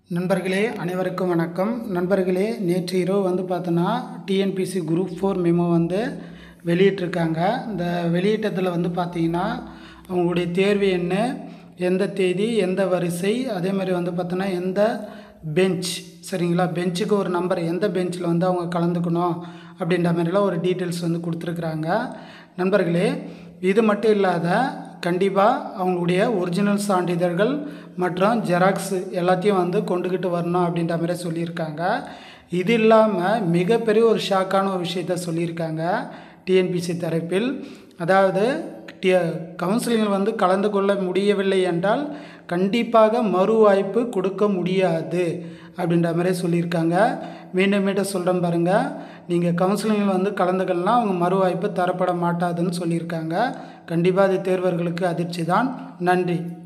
நண்பர்களே அனைவருக்கும் வணக்கம் நண்பர்களே நேற்று இரவு வந்து பார்த்தோன்னா டிஎன்பிசி குரூப் ஃபோர் மெமோ வந்து வெளியிட்டிருக்காங்க இந்த வெளியிட்டத்தில் வந்து பார்த்தீங்கன்னா அவங்களுடைய தேர்வு என்ன எந்த தேதி எந்த வரிசை அதே மாதிரி வந்து பார்த்தோன்னா எந்த பெஞ்ச் சரிங்களா பெஞ்சுக்கு ஒரு நம்பர் எந்த பெஞ்சில் வந்து அவங்க கலந்துக்கணும் அப்படின்ற மாதிரிலாம் ஒரு டீட்டெயில்ஸ் வந்து கொடுத்துருக்குறாங்க நண்பர்களே இது மட்டும் இல்லாத கண்டிப்பாக அவங்களுடைய ஒரிஜினல் சான்றிதழ்கள் மற்றும் ஜெராக்ஸ் எல்லாத்தையும் வந்து கொண்டுக்கிட்டு வரணும் அப்படின்ற மாதிரி சொல்லியிருக்காங்க இது இல்லாமல் மிகப்பெரிய ஒரு ஷாக்கான ஒரு விஷயத்த சொல்லியிருக்காங்க டிஎன்பிசி தரப்பில் அதாவது டி கவுன்சிலிங்கில் வந்து கலந்து கொள்ள முடியவில்லை என்றால் கண்டிப்பாக மறு வாய்ப்பு கொடுக்க முடியாது அப்படின்ற மாதிரி சொல்லியிருக்காங்க மீண்டும் மீண்டும் சொல்கிறேன் பாருங்கள் நீங்கள் கவுன்சிலிங்கில் வந்து கலந்துக்கலாம் அவங்க மறு வாய்ப்பு தரப்பட மாட்டாதுன்னு சொல்லியிருக்காங்க கண்டிப்பாக அது தேர்வர்களுக்கு அதிர்ச்சி தான் நன்றி